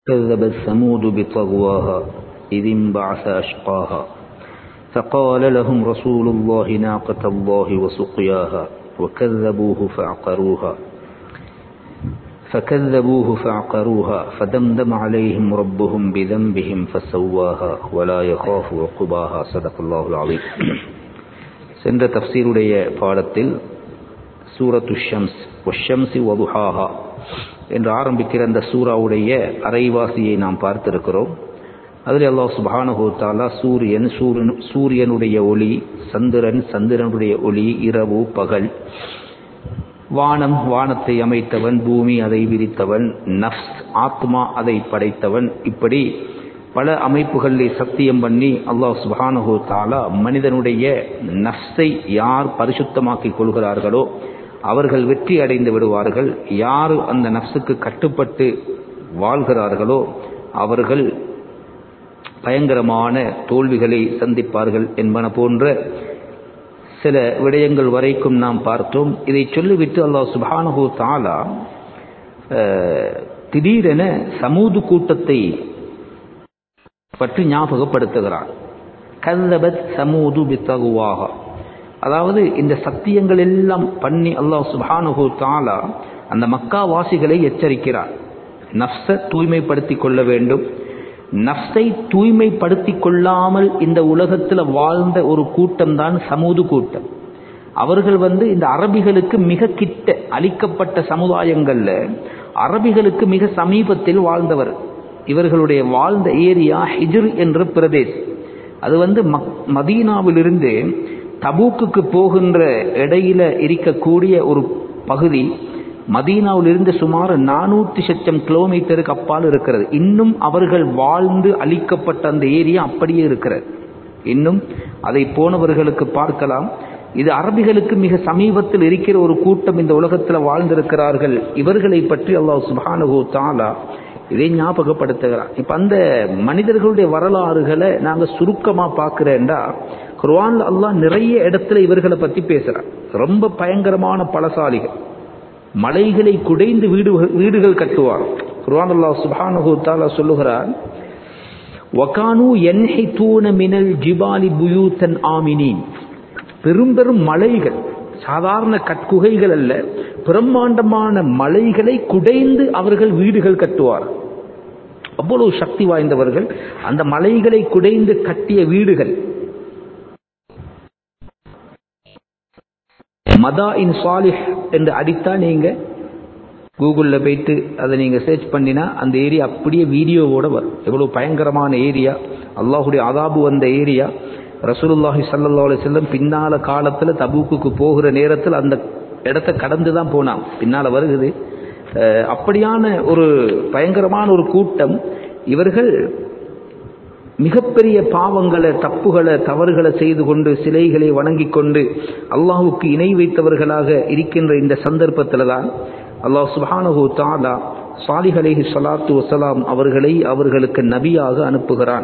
كذبت ثمود بطغواها إذ انبعث أشقاها فقال لهم رسول الله ناقة الله وسقياها وكذبوه فعقروها فكذبوه فعقروها فدمدم عليهم ربهم بذنبهم فسواها ولا يخاف عقباها صدق الله العظيم சென்ற தப்சீருடைய பாடத்தில் சூரத்து ஷம்ஸ் ஒஷம்சி வதுஹாஹா என்று ஆரம்பிக்கிற அந்த சூறாவுடைய அரைவாசியை நாம் பார்த்திருக்கிறோம் அதில் அல்லாஹ் சுபானஹு தாலா சூரியன் சூரியன் சூரியனுடைய ஒளி சந்திரன் சந்திரனுடைய ஒளி இரவு பகல் வானம் வானத்தை அமைத்தவன் பூமி அதை விரித்தவன் நஃப்ஸ் ஆத்மா அதை படைத்தவன் இப்படி பல அமைப்புகளில் சத்தியம் பண்ணி அல்லாஹ் சுபானஹு தாலா மனிதனுடைய நஃப்ஸை யார் பரிசுத்தமாக்கிக் கொள்கிறார்களோ அவர்கள் வெற்றி அடைந்து விடுவார்கள் யார் அந்த நஃப்ஸுக்கு கட்டுப்பட்டு வாழ்கிறார்களோ அவர்கள் பயங்கரமான தோல்விகளை சந்திப்பார்கள் என்பன போன்ற சில விடயங்கள் வரைக்கும் நாம் பார்த்தோம் இதை சொல்லிவிட்டு அல்லாஹ் சுபானஹூ தாலா திடீரென சமூது கூட்டத்தை பற்றி ஞாபகப்படுத்துகிறான் கல்லபத் சமூது பித்தகுவாக அதாவது இந்த சத்தியங்கள் எல்லாம் பண்ணி அல்லாஹ் சுபானஹூ தாலா அந்த மக்கா வாசிகளை எச்சரிக்கிறார் நஃப்ஸை தூய்மைப்படுத்தி கொள்ள வேண்டும் நஃப்ஸை தூய்மைப்படுத்தி கொள்ளாமல் இந்த உலகத்தில் வாழ்ந்த ஒரு கூட்டம் தான் சமூது கூட்டம் அவர்கள் வந்து இந்த அரபிகளுக்கு மிக கிட்ட அளிக்கப்பட்ட சமுதாயங்கள்ல அரபிகளுக்கு மிக சமீபத்தில் வாழ்ந்தவர் இவர்களுடைய வாழ்ந்த ஏரியா ஹிஜ்ர் என்ற பிரதேசம் அது வந்து மதீனாவிலிருந்து தபூக்குக்கு போகின்ற இடையில இருக்கக்கூடிய ஒரு பகுதி மதீனாவிலிருந்து சுமார் நானூற்றி சச்சம் கிலோமீட்டருக்கு அப்பால் இருக்கிறது இன்னும் அவர்கள் வாழ்ந்து அழிக்கப்பட்ட அந்த ஏரியா அப்படியே இருக்கிறது இன்னும் அதை போனவர்களுக்கு பார்க்கலாம் இது அரபிகளுக்கு மிக சமீபத்தில் இருக்கிற ஒரு கூட்டம் இந்த உலகத்தில் வாழ்ந்திருக்கிறார்கள் இவர்களை பற்றி அல்லாஹ் சுபானு தாலா இதை ஞாபகப்படுத்துகிறார் இப்ப அந்த மனிதர்களுடைய வரலாறுகளை நாங்க சுருக்கமா பார்க்கிறேன்டா குர்வான்ல அல்லாஹ் நிறைய இடத்துல இவர்களை பத்தி பேசுறார் ரொம்ப பயங்கரமான பலசாலிகள் மலைகளை குடைந்து வீடு வீடுகள் கட்டுவார் குர்வான் அல்லாஹ் சுபானு தாலா சொல்லுகிறார் வகானு என்ஹை தூண மினல் ஜிபாலி புயூத்தன் ஆமினின் பெரும் பெரும் மலைகள் சாதாரண கட்குகைகள் அல்ல பிரம்மாண்டமான மலைகளை குடைந்து அவர்கள் வீடுகள் கட்டுவார் அவ்வளவு சக்தி வாய்ந்தவர்கள் அந்த மலைகளை குடைந்து கட்டிய வீடுகள் மதா இன் சாலிஹ் என்று அடித்தா நீங்க கூகுள்ல போயிட்டு அதை நீங்க சர்ச் பண்ணினா அந்த ஏரியா அப்படியே வீடியோவோட வரும் எவ்வளவு பயங்கரமான ஏரியா அல்லாஹுடைய அதாபு வந்த ஏரியா ரசூலுல்லாஹி சல்லா செல்லம் பின்னால காலத்துல தபூக்குக்கு போகிற நேரத்தில் அந்த இடத்த கடந்து தான் போனான் பின்னால வருகுது அப்படியான ஒரு பயங்கரமான ஒரு கூட்டம் இவர்கள் மிகப்பெரிய பாவங்களை தப்புகளை தவறுகளை செய்து கொண்டு சிலைகளை வணங்கி கொண்டு அல்லாஹுக்கு இணை வைத்தவர்களாக இருக்கின்ற இந்த சந்தர்ப்பத்தில் தான் அல்லாஹ் சுபானஹூ தாலா சாலிஹலேஹி சலாத்து வசலாம் அவர்களை அவர்களுக்கு நபியாக அனுப்புகிறான்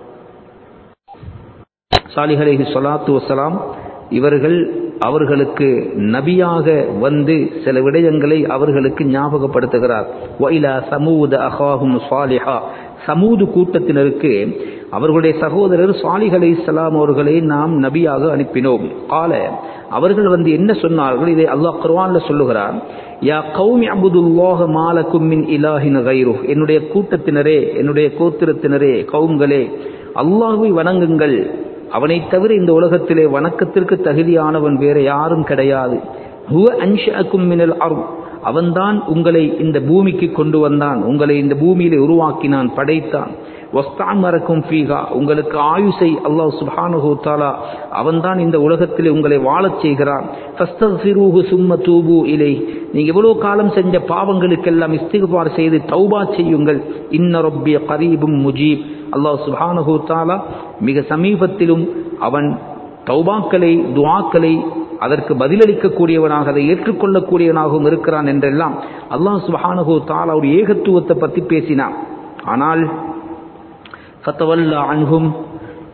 சாலிஹலேஹி சலாத்து வசலாம் இவர்கள் அவர்களுக்கு நபியாக வந்து சில விடயங்களை அவர்களுக்கு ஞாபகப்படுத்துகிறார் வைலா சமூத அகாஹும் சாலிஹா சமூது கூட்டத்தினருக்கு அவர்களுடைய சகோதரர் சாலிஹ் அலி இஸ்லாம் அவர்களை நாம் நபியாக அனுப்பினோம் கால அவர்கள் வந்து என்ன சொன்னார்கள் இதை அல்லாஹ் குர்வான்ல சொல்லுகிறார் யா கௌமி அபுதுல்லாஹ மாலக்கும் மின் இலாஹின் கைரு என்னுடைய கூட்டத்தினரே என்னுடைய கோத்திரத்தினரே கவும்களே அல்லாஹுவை வணங்குங்கள் அவனை தவிர இந்த உலகத்திலே வணக்கத்திற்கு தகுதியானவன் வேற யாரும் கிடையாது ஹுவ அன்ஷஅக்கும் மினல் அருள் அவன்தான் உங்களை இந்த பூமிக்கு கொண்டு வந்தான் உங்களை இந்த பூமியிலே உருவாக்கினான் படைத்தான் வஸ்தான் மறக்கும் ஃபீகா உங்களுக்கு ஆயுசை அல்லாஹ் சுபானுஹூ தாலா அவன்தான் இந்த உலகத்திலே உங்களை வாழச் செய்கிறான் ஃபஸ்தஃபிரூஹு சும்ம தூபு இலை நீங்க எவ்வளவு காலம் செஞ்ச பாவங்களுக்கெல்லாம் இஸ்திகுபார் செய்து தௌபா செய்யுங்கள் இன்ன ரொப்பிய கரீபும் முஜீப் அல்லாஹ் சுபானுஹூ தாலா மிக சமீபத்திலும் அவன் தௌபாக்களை துவாக்களை அதற்கு பதிலளிக்கக்கூடியவனாக அதை ஏற்றுக்கொள்ளக்கூடியவனாகவும் இருக்கிறான் என்றெல்லாம் அல்லாஹ் சுபானஹூ தாலாவுடைய ஏகத்துவத்தை பற்றி பேசினான் ஆனால் ஃபத்தவல்லா அன்ஹும்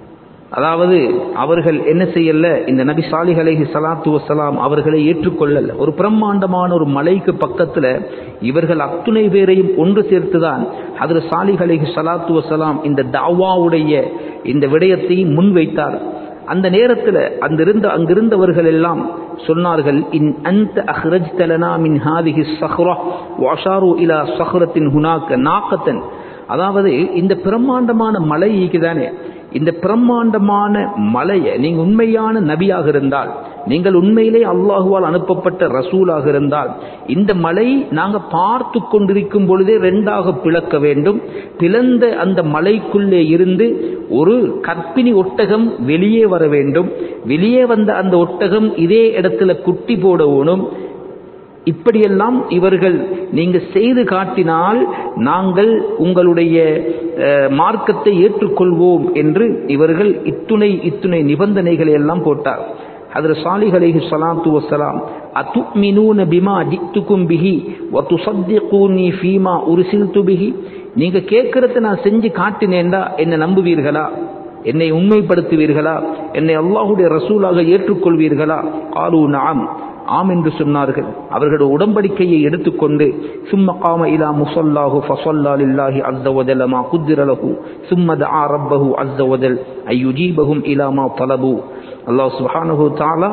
அதாவது அவர்கள் என்ன செய்யல இந்த நபி சாலிஹ் அலைஹி ஸலாத்து வஸலாம் அவர்களை ஏற்றுக்கொள்ளல ஒரு பிரம்மாண்டமான ஒரு மலைக்கு பக்கத்துல இவர்கள் அத்துணை பேரையும் ஒன்று சேர்த்துதான் அதில் சாலிஹ் அலைஹி ஸலாத்து வஸலாம் இந்த தாவாவுடைய இந்த விடயத்தை முன்வைத்தார் அந்த நேரத்தில் அங்கிருந்த அங்கிருந்தவர்கள் எல்லாம் சொன்னார்கள் இன் அந்த அஹ்ரஜ்தலனா மின் ஹாதிஹி ஸஹ்ரா வஷாரு இலா ஸஹ்ரத்தின் ஹுனாக்க நாக்கத்தன் அதாவது இந்த பிரம்மாண்டமான மலை தானே இந்த பிரம்மாண்டமான மலையை நீங்க உண்மையான நபியாக இருந்தால் நீங்கள் உண்மையிலே அல்லாஹுவால் அனுப்பப்பட்ட ரசூலாக இருந்தால் இந்த மலை நாங்க பார்த்து கொண்டிருக்கும் பொழுதே ரெண்டாக பிளக்க வேண்டும் பிளந்த அந்த மலைக்குள்ளே இருந்து ஒரு கற்பிணி ஒட்டகம் வெளியே வர வேண்டும் வெளியே வந்த அந்த ஒட்டகம் இதே இடத்துல குட்டி போடணும் இப்படியெல்லாம் இவர்கள் நீங்க செய்து காட்டினால் நாங்கள் உங்களுடைய மார்க்கத்தை ஏற்றுக்கொள்வோம் என்று இவர்கள் இத்துணை இத்துணை நிபந்தனைகளை எல்லாம் போட்டார் அதில் சாலிஹ் அலைஹி ஸலாத்து வஸ்ஸலாம் அத்துமினூன பிமா ஜித்துக்கும் பிஹி வ துஸத்திகூனி ஃபீமா உர்சில்து பிஹி நீங்க கேட்கறத நான் செஞ்சு காட்டினேன்டா என்னை நம்புவீர்களா என்னை உண்மைப்படுத்துவீர்களா என்னை அல்லாஹுடைய ரசூலாக ஏற்றுக்கொள்வீர்களா காலு நாம் ஆம் என்று சொன்னார்கள் அவர்களுடைய உடன்படிக்கையை எடுத்துக்கொண்டு சும்ம காம இலா முசல்லாஹு ஃபசல்லா லில்லாஹி அஸ்ஸ வஜல் மா குத்திர லஹு சும்ம தஆ ரப்பஹு அஸ்ஸ வஜல் அய்யுஜீபஹும் இலா மா தலபு அல்லாஹ் சுப்ஹானஹு தஆலா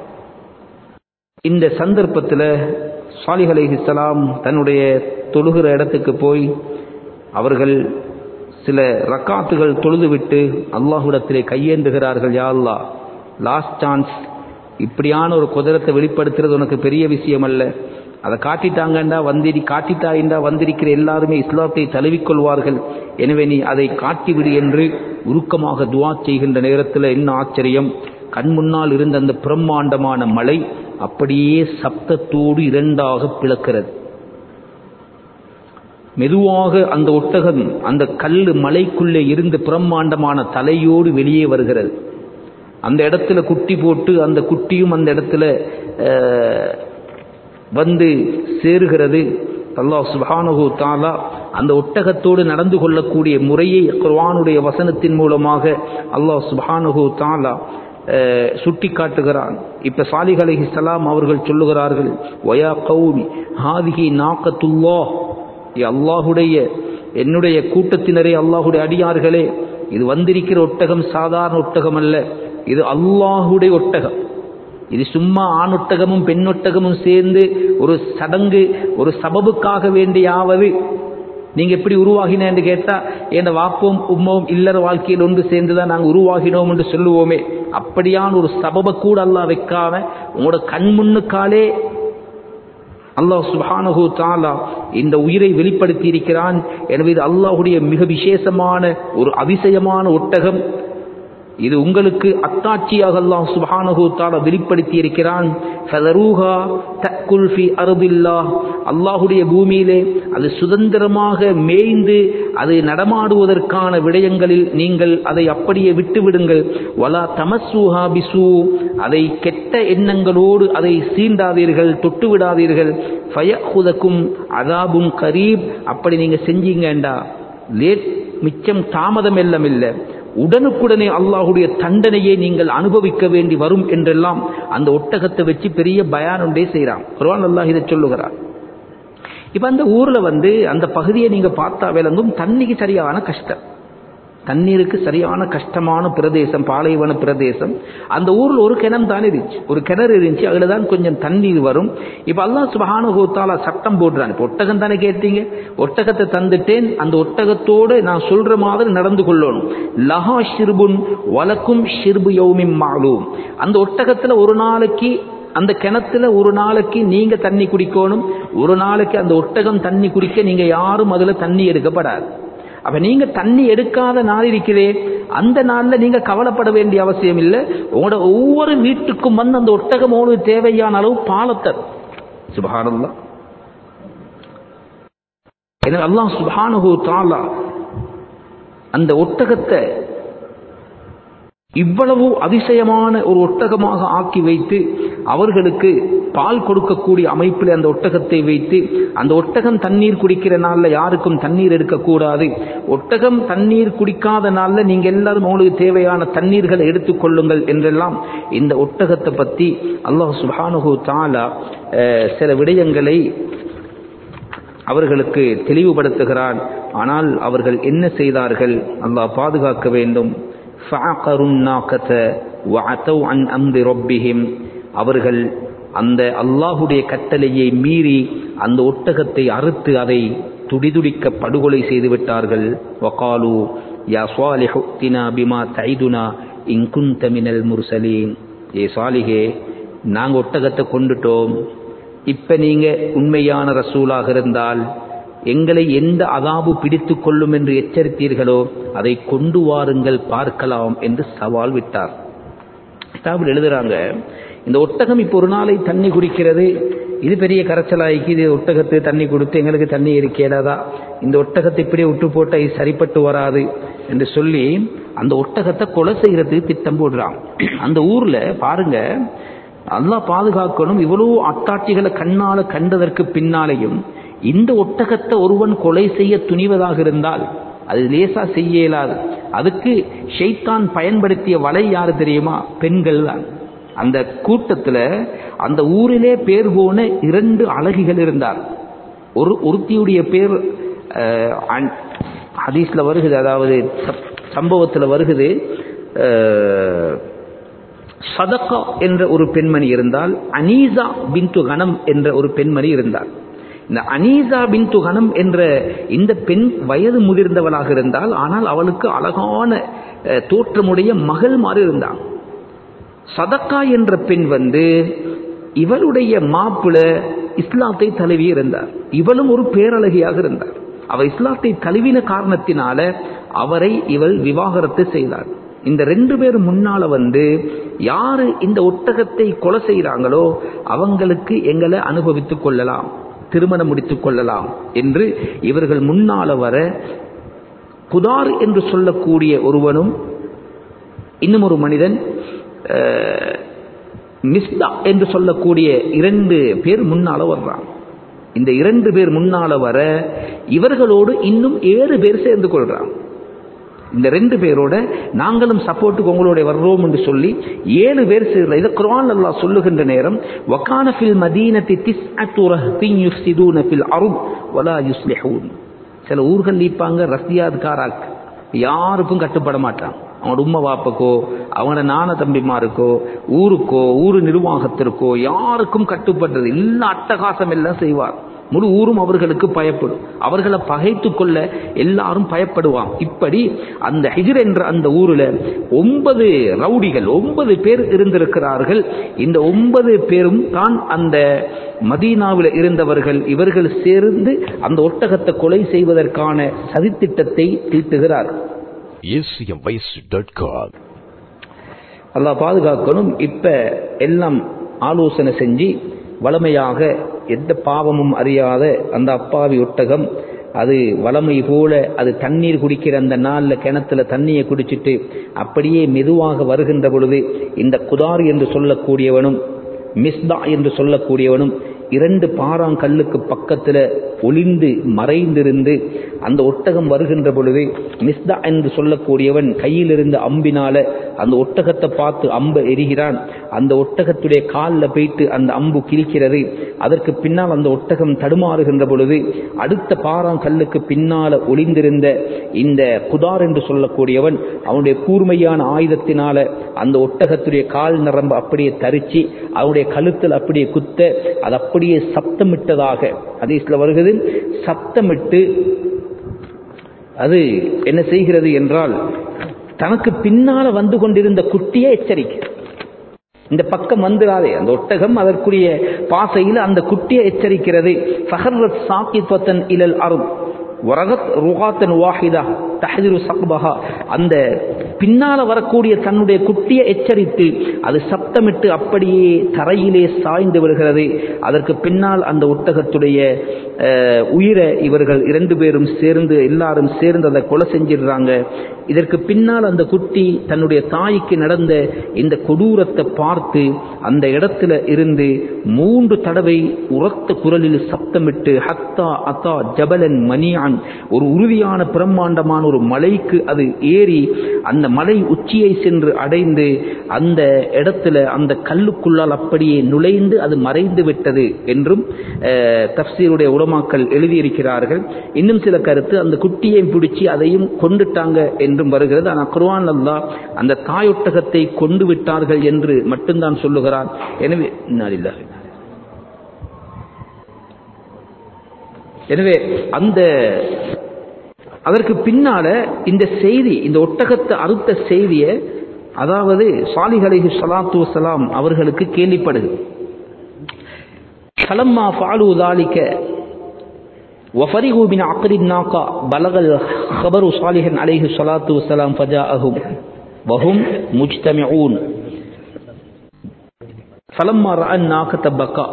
இந்த சந்தர்ப்பத்தில் சாலிஹ் அலைஹிஸ்ஸலாம் தன்னுடைய தொழுகிற இடத்துக்கு போய் அவர்கள் சில ரக்காத்துகள் தொழுதுவிட்டு அல்லாஹ்விடத்திலே கையேந்துகிறார்கள் யா அல்லாஹ் லாஸ்ட் சான்ஸ் இப்படியான ஒரு குதிரத்தை வெளிப்படுத்துறது உனக்கு பெரிய விஷயம் அல்ல அதை காட்டிட்டாங்கண்டா வந்திரி காட்டிட்டாயிண்டா வந்திருக்கிற எல்லாருமே இஸ்லாத்தை தழுவிக்கொள்வார்கள் எனவே நீ அதை காட்டிவிடு என்று உருக்கமாக துவா செய்கின்ற நேரத்தில் என்ன ஆச்சரியம் கண் முன்னால் இருந்த அந்த பிரம்மாண்டமான மலை அப்படியே சப்தத்தோடு இரண்டாக பிளக்கிறது மெதுவாக அந்த ஒட்டகம் அந்த கல் மலைக்குள்ளே இருந்து பிரம்மாண்டமான தலையோடு வெளியே வருகிறது அந்த இடத்துல குட்டி போட்டு அந்த குட்டியும் அந்த இடத்துல வந்து சேருகிறது அல்லாஹ் சுபானுகு தாலா அந்த ஒட்டகத்தோடு நடந்து கொள்ளக்கூடிய முறையை குர்வானுடைய வசனத்தின் மூலமாக அல்லாஹ் சுபானுகு தாலா சுட்டி காட்டுகிறான் இப்ப சாலிஹ் அலஹி சலாம் அவர்கள் சொல்லுகிறார்கள் வயா கௌமி ஹாதிஹி நாக்கத்துல்லா அல்லாஹுடைய என்னுடைய கூட்டத்தினரே அல்லாஹுடைய அடியார்களே இது வந்திருக்கிற ஒட்டகம் சாதாரண ஒட்டகம் அல்ல இது அல்லாஹுடைய ஒட்டகம் இது சும்மா ஆண் ஒட்டகமும் பெண் ஒட்டகமும் சேர்ந்து ஒரு சடங்கு ஒரு சபபுக்காக வேண்டியாவது நீங்க எப்படி உருவாகினேன்னு கேட்டா என் வாப்பவும் உம்மவும் இல்லற வாழ்க்கையில் ஒன்று சேர்ந்துதான் நாங்கள் உருவாகினோம் என்று சொல்லுவோமே அப்படியான ஒரு சபப கூட அல்லாஹ் வைக்காம உங்களோட கண் முன்னுக்காலே அல்லாஹ் சுபானஹு தாலா இந்த உயிரை வெளிப்படுத்தி இருக்கிறான் எனவே இது அல்லாஹுடைய மிக விசேஷமான ஒரு அதிசயமான ஒட்டகம் இது உங்களுக்கு அத்தாட்சியாக அல்லாஹ் சுபானஹு தாலா வெளிப்படுத்தி இருக்கிறான் ஃபதரூஹா தக்குல் ஃபி அருதில்லாஹ் அல்லாஹுடைய பூமியிலே அது சுதந்திரமாக மேய்ந்து அது நடமாடுவதற்கான விடயங்களில் நீங்கள் அதை அப்படியே விட்டு விடுங்கள் வலா தமஸ்ஸூஹா பிசூ அதை கெட்ட எண்ணங்களோடு அதை சீண்டாதீர்கள் தொட்டு விடாதீர்கள் ஃபயஹுதக்கும் அதாபும் கரீப் அப்படி நீங்க செஞ்சீங்கண்டா லேட் மிச்சம் தாமதம் எல்லாம் இல்லை உடனுக்குடனே அல்லாஹுடைய தண்டனையை நீங்கள் அனுபவிக்க வேண்டி வரும் என்றெல்லாம் அந்த ஒட்டகத்தை வச்சு பெரிய பயான் ஒன்றே செய்கிறான் குர்ஆன் அல்லாஹ் இதை சொல்லுகிறார் இப்ப அந்த ஊர்ல வந்து அந்த பகுதியை நீங்க பார்த்தா விளங்கும் தண்ணிக்கு சரியான கஷ்டம் தண்ணீருக்கு சரியான கஷ்டமான பிரதேசம் பாலைவன பிரதேசம் அந்த ஊர்ல ஒரு கிணம் தான் இருந்துச்சு ஒரு கிணறு இருந்துச்சு அதுல தான் கொஞ்சம் தண்ணீர் வரும் இப்ப அல்லாஹ் சுபஹான கோத்தால சட்டம் போடுறான் இப்ப ஒட்டகம் தானே கேட்டீங்க ஒட்டகத்தை தந்துட்டேன் அந்த ஒட்டகத்தோடு நான் சொல்ற மாதிரி நடந்து கொள்ளணும் லஹா ஷிர்புன் வலக்கும் ஷிர்பு யௌமிம் மாலூம் அந்த ஒட்டகத்துல ஒரு நாளைக்கு அந்த கிணத்துல ஒரு நாளைக்கு நீங்க தண்ணி குடிக்கணும் ஒரு நாளைக்கு அந்த ஒட்டகம் தண்ணி குடிக்க நீங்க யாரும் அதுல தண்ணி எடுக்கப்படாது அப்ப நீங்க தண்ணி எடுக்காத நாள் இருக்கிறே அந்த நாள்ல நீங்க கவலைப்பட வேண்டிய அவசியம் இல்லை உங்களோட ஒவ்வொரு வீட்டுக்கும் வந்து அந்த ஒட்டகம் உங்களுக்கு தேவையான அளவு பாலத்தை சுபஹானல்லா எனவே அல்லாஹ் சுபஹானஹு தாலா அந்த ஒட்டகத்தை இவ்வளவு அதிசயமான ஒரு ஒட்டகமாக ஆக்கி வைத்து அவர்களுக்கு பால் கொடுக்கக்கூடிய அமைப்பில் அந்த ஒட்டகத்தை வைத்து அந்த ஒட்டகம் தண்ணீர் குடிக்கிற நாளில் யாருக்கும் தண்ணீர் எடுக்கக்கூடாது ஒட்டகம் தண்ணீர் குடிக்காத நாள்ல நீங்க எல்லாரும் உங்களுக்கு தேவையான தண்ணீர்களை எடுத்துக்கொள்ளுங்கள் என்றெல்லாம் இந்த ஒட்டகத்தை பத்தி அல்லாஹ் சுப்ஹானஹு தஆலா அஹ், சில விடயங்களை அவர்களுக்கு தெளிவுபடுத்துகிறான் ஆனால் அவர்கள் என்ன செய்தார்கள் அல்லாஹ் பாதுகாக்க வேண்டும் فَعَقَرُوا النَّاقَةَ وَعَتَوْا عَنْ أَمْرِ رَبِّهِمْ அவர்கள் அந்த அல்லாஹுடைய கட்டளையை மீறி அந்த ஒட்டகத்தை அறுத்து அதை துடிதுடிக்க படுகொலை செய்து விட்டார்கள் வகாலு யா சாலிஹு தினா பிமா தைதுனா இன் குந்த மினல் முர்சலீன் ஏ சாலிஹே நாங்க ஒட்டகத்தை கொண்டுட்டோம் இப்ப நீங்க உண்மையான ரசூலாக இருந்தால் எங்களை எந்த அதாபு பிடித்து கொள்ளும் என்று எச்சரித்தீர்களோ அதை கொண்டு வாருங்கள் பார்க்கலாம் என்று சவால் விட்டார் கிதாபில் எழுதுறாங்க இந்த ஒட்டகம் இப்போ ஒரு நாளை தண்ணி குடிக்கிறது இது பெரிய கரைச்சலாய்க்கு இது ஒட்டகத்து தண்ணி கொடுத்து எங்களுக்கு தண்ணி இருக்கேடாதா இந்த ஒட்டகத்தை இப்படியே விட்டு போட்டால் இது சரிப்பட்டு வராது என்று சொல்லி அந்த ஒட்டகத்தை கொலை செய்யறதுக்கு திட்டம் போடுறான் அந்த ஊர்ல பாருங்க அல்லாஹ் பாதுகாக்கணும் இவ்வளவு அத்தாட்சிகளை கண்ணால கண்டதற்கு பின்னாலேயும் இந்த ஒட்டகத்தை ஒருவன் கொலை செய்ய துணிவதாக இருந்தால் அது லேசா செய்ய இயலாது அதுக்கு ஷைத்தான் பயன்படுத்திய வலை யாரு தெரியுமா பெண்கள் தான் அந்த கூட்டத்துல அந்த ஊரிலே பேர் போன இரண்டு அழகிகள் இருந்தார் ஒரு ஒருத்தியுடைய பேர் அஹ், அன்- ஹதீஸ்ல வருகுது அதாவது சப்- சம்பவத்துல வருகுது அஹ், சதகா என்ற ஒரு பெண்மணி இருந்தால் அனீசா பின்து கணம் என்ற ஒரு பெண்மணி இருந்தார் இந்த அனீசா பின்து கணம் என்ற இந்த பெண் வயது முதிர்ந்தவளாக இருந்தால் ஆனால் அவளுக்கு அழகான அஹ், தோற்றமுடைய மகள் மாதிரி இருந்தாள் சதக்கா என்ற பெண் வந்து இவளுடைய மாப்பிள இஸ்லாத்தை தழுவி இருந்தார் இவளும் ஒரு பேரழகியாக இருந்தார் அவர் இஸ்லாத்தை தழுவின காரணத்தினால அவரை இவள் விவாகரத்து செய்தார் இந்த ரெண்டு பேரும் முன்னால வந்து யாரு இந்த ஒட்டகத்தை கொலை செய்கிறாங்களோ அவங்களுக்கு எங்களை அனுபவித்துக் கொள்ளலாம் திருமணம் முடித்துக் கொள்ளலாம் என்று இவர்கள் முன்னால வர குதார் என்று சொல்லக்கூடிய ஒருவனும் இன்னும் ஒரு மனிதன் அஹ், மிஸ்தா என்று சொல்லக்கூடிய இரண்டு பேர் முன்னால வர்றான் இந்த இரண்டு பேர் முன்னால வர இவர்களோடு இன்னும் ஏழு பேர் சேர்ந்து கொள்றான் இந்த ரெண்டு பேரோட நாங்களும் சப்போர்ட்டுக்கு உங்களோட வர்றோம் என்று சொல்லி ஏழு பேர் சேர்ற இதை குர்ஆன் அல்லாஹ் சொல்லுகின்ற நேரம் வகான ஃபில் மதீனத்தி திஸ்அத்து ரஹ்தின் யுஃப்ஸிதூன ஃபில் அர்த் வலா யுஸ்லிஹூன் சில ஊர்கள் நீப்பாங்க ரஸ்தியாத்காராக் யாருக்கும் கட்டுப்பட மாட்டான் அவனோட உம்மை வாப்பக்கோ அவனோட நான தம்பிமாருக்கோ ஊருக்கோ ஊரு நிர்வாகத்திற்கோ யாருக்கும் கட்டுப்பட்டது எல்லா அட்டகாசம் எல்லாம் செய்வார் முழு ஊரும் அவர்களுக்கு பயப்படும் அவர்களை பகைத்து கொள்ள எல்லாரும் பயப்படுவான் இப்படி அந்த ஹிஜர் என்ற அந்த ஊரில் ஒன்பது ரவுடிகள் ஒன்பது பேர் இருந்திருக்கிறார்கள் இந்த ஒன்பது பேரும் தான் அந்த மதீனாவில் இருந்தவர்கள் இவர்கள் சேர்ந்து அந்த ஒட்டகத்தை கொலை செய்வதற்கான சதித்திட்டத்தை தீட்டுகிறார் acmvoice.com. அல்லாஹ் பாதுகாக்கணும் இப்ப எல்லாம் ஆலோசனை செஞ்சு வளமையாக எந்த பாவமும் அறியாத அந்த அப்பாவி ஒட்டகம் அது வளமை போல அது தண்ணீர் குடிக்கிற அந்த நாள்ல கிணத்துல தண்ணியை குடிச்சிட்டு அப்படியே மெதுவாக வருகின்ற பொழுது இந்த குதார் என்று சொல்லக்கூடியவனும் மிஸ்தா என்று சொல்லக்கூடியவனும் இரண்டு பாறாங்கல்லுக்கு பக்கத்துல ஒளிந்து மறைந்திருந்து அந்த ஒட்டகம் வருகின்ற பொழுது மிஸ்தா என்று சொல்லக்கூடியவன் கையில் இருந்த அம்பினால அந்த ஒட்டகத்தை பார்த்து அம்பை எரிகிறான் அந்த ஒட்டகத்துடைய காலில் போயிட்டு அந்த அம்பு கிழிக்கிறது அதற்கு பின்னால் அந்த ஒட்டகம் தடுமாறுகின்ற பொழுது அடுத்த பாறாங்கல்லுக்கு பின்னால ஒளிந்திருந்த இந்த குதார் என்று சொல்லக்கூடியவன் அவனுடைய கூர்மையான ஆயுதத்தினால அந்த ஒட்டகத்துடைய கால் நரம்பு அப்படியே தரிச்சு அவனுடைய கழுத்தில் அப்படியே குத்த அது அப்படியே சப்தமிட்டதாக ஹதீஸ்ல வருகிறது சப்தமிட்டு அது என்ன செய்கிறது என்றால் தனக்கு பின்னால வந்து கொண்டிருந்த குட்டியை எச்சரிக்கை இந்த பக்கம் வந்துடாதே அந்த ஒட்டகம் அதற்குரிய பாசையில் அந்த குட்டியை எச்சரிக்கிறது ஃபஹர்ரத் சாக்கித்வத்தன் இலல் அருள் வரகத் ருகாத்தன் வாஹிதா தஹதிரு சக்பஹா அந்த பின்னால வரக்கூடிய தன்னுடைய குட்டியை எச்சரித்து அது சப்தமிட்டு அப்படியே தரையிலே சாய்ந்து வருகிறது அதற்கு பின்னால் அந்த ஒட்டகத்துடைய அஹ், உயிரை இவர்கள் இரண்டு பேரும் சேர்ந்து எல்லாரும் சேர்ந்து அதை கொலை செஞ்சிடுறாங்க இதற்கு பின்னால் அந்த குட்டி தன்னுடைய தாய்க்கு நடந்த இந்த கொடூரத்தை பார்த்து அந்த இடத்துல இருந்து மூன்று தடவை உரத்த குரலில் சப்தமிட்டு ஹத்தா அத்தா ஜபலன் மணியான் ஒரு உறுதியான பிரம்மாண்டமான ஒரு மலைக்கு அது ஏறி அந்த மலை உச்சியை சென்று அடைந்து அந்த இடத்துல அந்த கல்லுக்குள்ளால் அப்படியே நுழைந்து அது மறைந்து விட்டது என்றும் அஹ், தப்சீருடைய உலமாக்கள் எழுதியிருக்கிறார்கள் இன்னும் சில கருத்து அந்த குட்டியை பிடிச்சி அதையும் கொண்டுட்டாங்க என்றும் வருகிறது ஆனால் குர்ஆன் அல்லாஹ் அந்த தாயொட்டகத்தை கொண்டு விட்டார்கள் என்று மட்டும்தான் சொல்லுகிறார் எனவே இன்னா லில்லாஹி. எனவே அந்த அதற்கு பின்னால இந்த செய்தி இந்த ஒட்டகத்தை அறுத்த செய்தியை அதாவது சாலிஹ் அலைஹி ஸலாத்து வஸலாம் அவர்களுக்கு கேள்விப்படுது فلما فعلوا ذلك وفرغوا من عقر الناقة بلغ الخبر صالح عليه الصلاة والسلام فجاءهم وهم مجتمعون فلما رأى الناقة بكى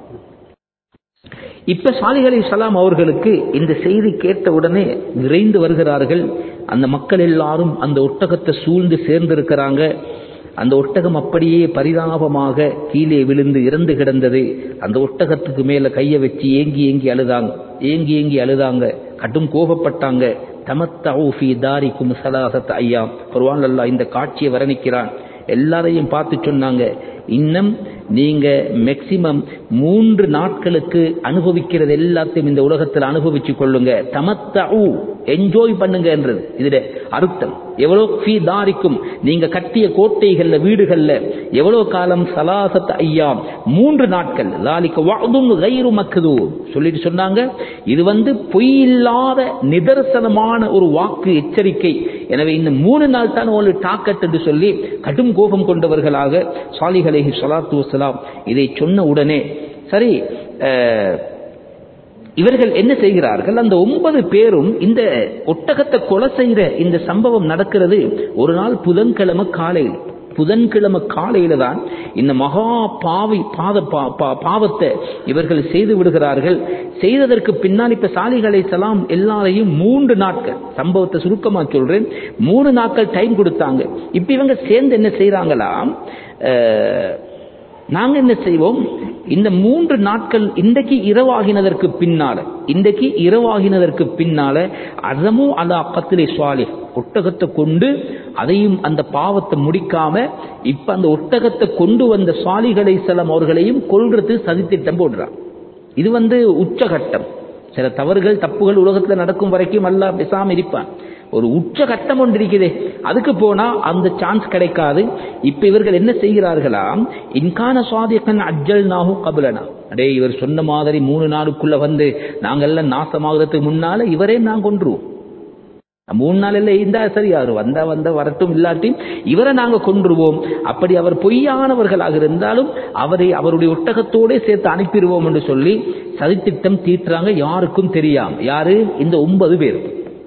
இப்ப சாலிஹ் அலி சலாம் அவர்களுக்கு இந்த செய்தி கேட்ட உடனே விரைந்து வருகிறார்கள் அந்த மக்கள் எல்லாரும் அந்த ஒட்டகத்தை சூழ்ந்து சேர்ந்திருக்கிறாங்க அந்த ஒட்டகம் அப்படியே பரிதாபமாக கீழே விழுந்து இறந்து கிடந்தது அந்த ஒட்டகத்துக்கு மேல கைய வச்சு ஏங்கி ஏங்கி அழுதாங்க ஏங்கி ஏங்கி அழுதாங்க கடும் கோபப்பட்டாங்க தமத்தவு ஃபீ தாரிக்கும் சலாசத் ஐயாம் குர்ஆன் அல்லாஹ் இந்த காட்சியை வர்ணிக்கிறான் எல்லாரையும் பார்த்து சொன்னாங்க இன்னும் நீங்க மேக்சிமம் மூன்று நாட்களுக்கு அனுபவிக்கிறது எல்லாத்தையும் இந்த உலகத்தில் அனுபவிச்சு கொள்ளுங்க தமத்தவு என்ஜாய் பண்ணுங்கன்றது இதுல அர்த்தம் எவ்வளோ ஃபீ தாரிக்கும் நீங்க கட்டிய கோட்டைகள்ல வீடுகள்ல எவ்வளவு காலம் சலாசத் ஐயாம் மூன்று நாட்கள் லாலிக்க வஅதும் கைரு மக்குது சொல்லிட்டு சொன்னாங்க இது வந்து பொய் இல்லாத நிதர்சனமான ஒரு வாக்கு எச்சரிக்கை எனவே இந்த மூணு நாள் தான் உங்களுக்கு டாக்கட் என்று சொல்லி கடும் கோபம் கொண்டவர்களாக சாலிஹ் அலைஹி ஸலாத்து வஸலாம் இதை சொன்ன உடனே சரி அஹ், இவர்கள் என்ன செய்கிறார்கள் அந்த ஒன்பது பேரும் இந்த ஒட்டகத்தை கொலை செய்கிற இந்த சம்பவம் நடக்கிறது ஒரு நாள் புதன்கிழமை காலையில் புதன்கிழமை காலையில தான் இந்த மகா பாவி பாத பா- பா- பாவத்தை இவர்கள் செய்து விடுகிறார்கள் செய்ததற்கு பின்னால் இப்ப சாலிகளை சலாம் எல்லாரையும் மூன்று நாட்கள் சம்பவத்தை சுருக்கமா சொல்றேன் மூணு நாட்கள் டைம் கொடுத்தாங்க இப்ப இவங்க சேர்ந்து என்ன செய்யறாங்களாம் நாங்க என்ன செய்வோம் இந்த மூன்று நாட்கள் இன்றைக்கு இரவாகினதற்கு பின்னால இன்றைக்கு இரவாகினதற்கு பின்னால அதமு அலா அக்கத்திலே சுவாலி ஒட்டகத்தை கொண்டு அதையும் அந்த பாவத்தை முடிக்காம இப்ப அந்த ஒட்டகத்தை கொண்டு வந்த சுவாலிகளை செல்லம் அவர்களையும் கொல்றது சதித்திட்டம் போடுறான் இது வந்து உச்சகட்டம் சில தவறுகள் தப்புகள் உலகத்துல நடக்கும் வரைக்கும் அல்லாஹ் பேசாம இருப்பான் ஒரு உச்ச கட்டம் ஒன்று இருக்குதே அதுக்கு போனா அந்த சான்ஸ் கிடைக்காது இப்ப இவர்கள் என்ன செய்கிறார்களாம் இன்கான சுவாதிக்கன் அஜ்ஜல் நாகு கபலனா அடே இவர் சொன்ன மாதிரி மூணு நாளுக்குள்ள வந்து நாங்கெல்லாம் நாசமாகிறதுக்கு முன்னால இவரே நான் கொன்றுவோம் மூணு நாள் இல்லை இருந்தா சரி அவர் வந்தா வந்த வரட்டும் இல்லாட்டி இவரை நாங்க கொன்றுவோம் அப்படி அவர் பொய்யானவர்களாக இருந்தாலும் அவரை அவருடைய ஒட்டகத்தோட சேர்த்து அனுப்பிடுவோம் என்று சொல்லி சதித்திட்டம் தீட்டுறாங்க யாருக்கும் தெரியாம யாரு இந்த ஒன்பது பேர்